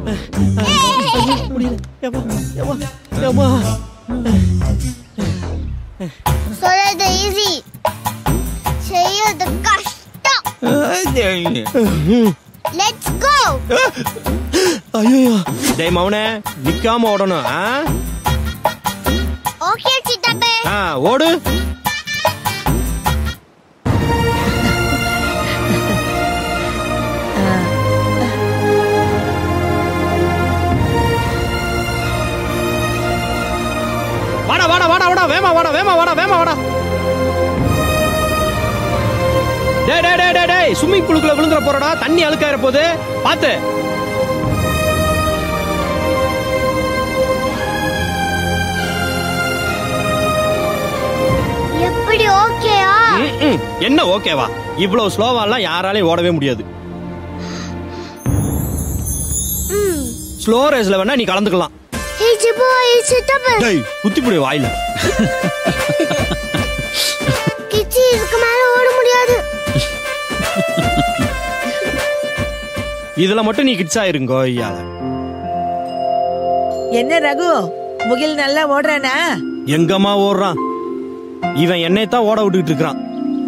முடியல ஏம்மா, ஏம்மா, ஏம்மா. சொல்றது ஈஸி செய்யறது கஷ்டம் லெட்ஸ் கோ ஐயோ டேய் மவனே நிக்காம ஓடணும் ஆ? ஓகே சித்தப்பே ஆ ஓடு வாடா வாடா வாடா வாடா வேமா வாடா வேமா வாடா வேமா வாடா டேய் டேய் டேய் டேய் டேய் ஸ்விம்மிங் பூலுக்குள்ள விழுந்துற போறடா தண்ணி அழுக்காயிர போகுது பாத்து எப்படி ஓகேயா ம்ம். என்ன ஓகேவா இவ்வளவு ஸ்லோவாலாம் யாராலையும் ஓடவே முடியாது ம் ஸ்லோ ரேஸ்ல வேணா நீ கலந்துக்கலாம் ஹே ஜிபோ சித்தப்பே டேய் குத்தி புடி வாயில கிச்சி இதுக்கு மேல ஓட முடியாது இதுல மட்டும் நீ கிட்ஸ் ஆயிருங்கோ ஐயா என்ன ரகு முகில் நல்லா ஓடுறானா எங்கம்மா ஓடுறான் இவன் என்னை தான் ஓட விட்டுக்கிட்டு இருக்கிறான்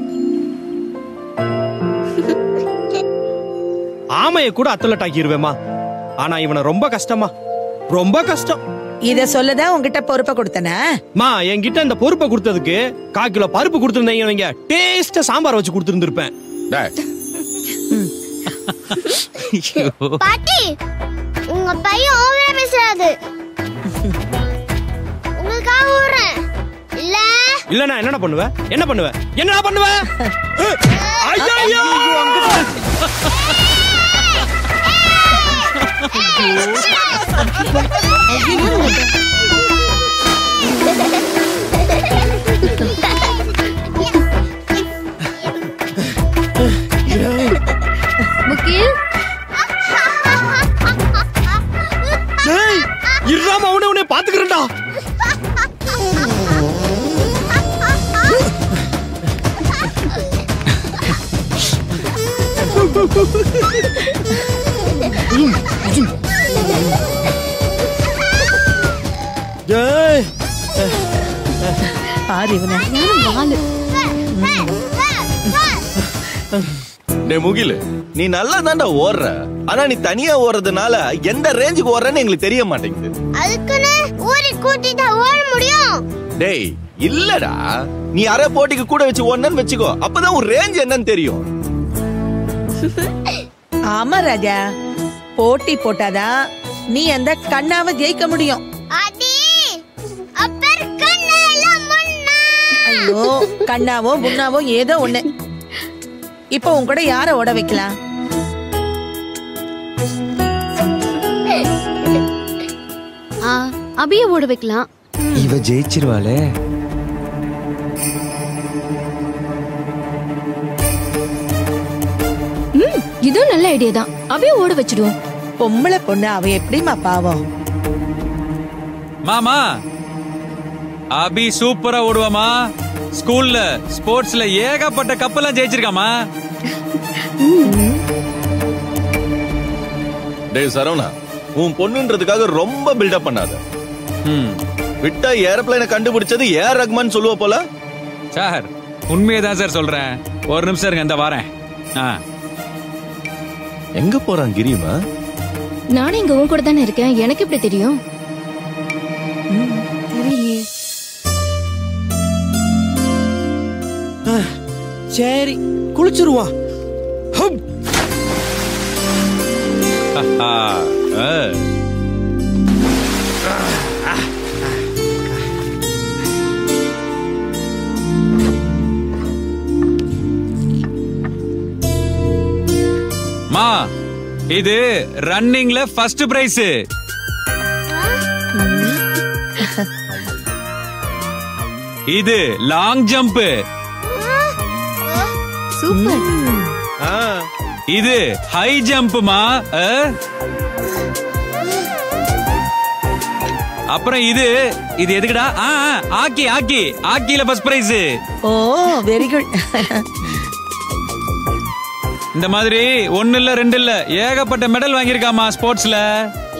ஆமைய கூட அத்தலட் ஆக்கிடுவேமா ஆனா இவனை ரொம்ப கஷ்டமா ரொம்ப கஷ்டம் இத சொல்லதான் உன்கிட்ட பொறுப்பை கொடுத்தனா மா என்கிட்ட இந்த பொறுப்பை கொடுத்ததுக்கு கால் கிலோ பருப்பு கொடுத்துருந்தீங்க டேஸ்டா சாம்பார் வச்சு கொடுத்துருந்துருப்பேன் டேய், பாட்டி உங்க பையன் ஓவரா பேசுறாரு உங்களுக்காக ஓடுறேன் இல்ல இல்ல நான் என்னடா பண்ணுவேன் என்ன பண்ணுவேன் என்னடா பண்ணுவேன் ஐயோ முகில் டேய் இருடாம அவனே உன்னை பாத்துக்கிறேன்டா டேய் பாரு இவனை டேய் முகிலு நீ நல்லா தான்டா ஓடுற ஆனா நீ தனியா ஓடுறதுனால எந்த ரேஞ்சுக்கு ஓடுறன்னு எங்களுக்கு தெரிய மாட்டேங்குது அதுக்குன்னு ஊரை கூட்டிட்டா ஓட முடியும் டேய் இல்லடா நீ அரை போட்டிக்கு கூட வச்சு ஓடனன்னு வச்சுக்கோ அப்பதான் ஒரு ரேஞ்ச் என்னன்னு தெரியும் ஆமா ராஜா போட்டி போட்டாதான் நீ அந்த கண்ணாவை ஜெயிக்க முடியும் அடி அப்பர் கண்ணெல்லாம் முன்னா ஐயோ கண்ணாவோ முன்னாவோ ஏதோ ஒண்ணு இப்போ உன் கூட யார ஓட வைக்கலாம் ஆ அபிய ஓட வைக்கலாம் இவ ஜெயிச்சிருவாளே ம் இதுவும் நல்ல ஐடியா தான் அபிய ஓட வச்சிடுவோம் பொம்பளை பொண்ணு அவ எப்படிமா பாவம் மாமா அபி சூப்பரா ஓடுவாமா ஸ்கூல்ல ஸ்போர்ட்ஸ்ல ஏகப்பட்ட கப்பெல்லாம் ஜெயிச்சிருக்காமா டேய் சரவணா உன் பொண்ணுன்றதுக்காக ரொம்ப பில்டப் பண்ணாத ம். விட்டா ஏரோப்ளைனை கண்டுபிடிச்சது ஏர் ரஹ்மான் சொல்லுவ போல சார் உண்மையை தான் சார் சொல்றேன் ஒரு நிமிஷம் இருங்க இந்த வாரேன் ஆ எங்க போறான் கிரிமா நானும் இங்க உன் கூட தானே இருக்கேன் எனக்கு எப்படி தெரியும் தெரியலையே சரி குளிச்சிருவான் ஹப். ஆ, ஆ. மா இது ரன்னிங்ல ஃபர்ஸ்ட் பிரைஸ் இது லாங் ஜம்ப் சூப்பர் ஆ, இது ஹை ஜம்ப்மா அப்புறம் இது இது எதுக்குடா ஆ ஆ, ஆக்கி ஆக்கி ஆக்கில first prize oh very good இந்த மாதிரி ஒன்னு இல்ல ரெண்டு இல்ல ஏகப்பட்ட மெடல் வாங்கியிருக்காமா ஸ்போர்ட்ஸ்ல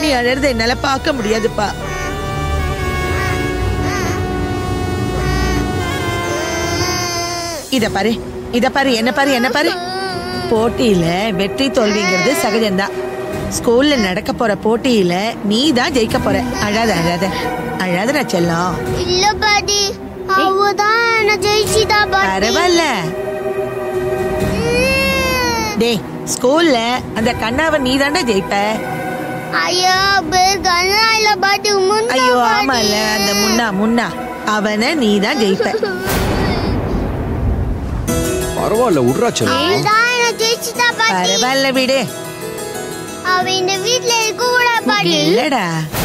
நீ அழறத என்னால பார்க்க முடியாதுப்பா இத பாரு இத பாரு என்ன பாரு என்ன பாரு போட்டியில வெற்றி தோல்விங்கிறது சகஜம்தான் ஸ்கூல்ல நடக்க போற போட்டியில நீ தான் ஜெயிக்க போற அழாத அழாத அழாத நான் செல்லம் இல்ல பாட்டி அவதான் என்ன ஜெயிச்சிட்டா பாட்டி பரவாயில்ல டேய் ஸ்கூல்ல அந்த கண்ணாவை நீ தாண்டா ஜெயிப்ப ஐயோ பேர் கண்ணா இல்ல பாட்டி முன்னா ஐயோ பாட்டி. ஆமால அந்த முன்னா முன்னா அவனை நீ தான் ஜெயிப்ப பரவாயில்ல விட்றா செல்லம் அவதான் என்ன ஜெயிச்சிட்டா பாட்டி பரவாயில்ல விடு அவ இந்த வீட்ல இருக்க கூட பாட்டி இல்லடா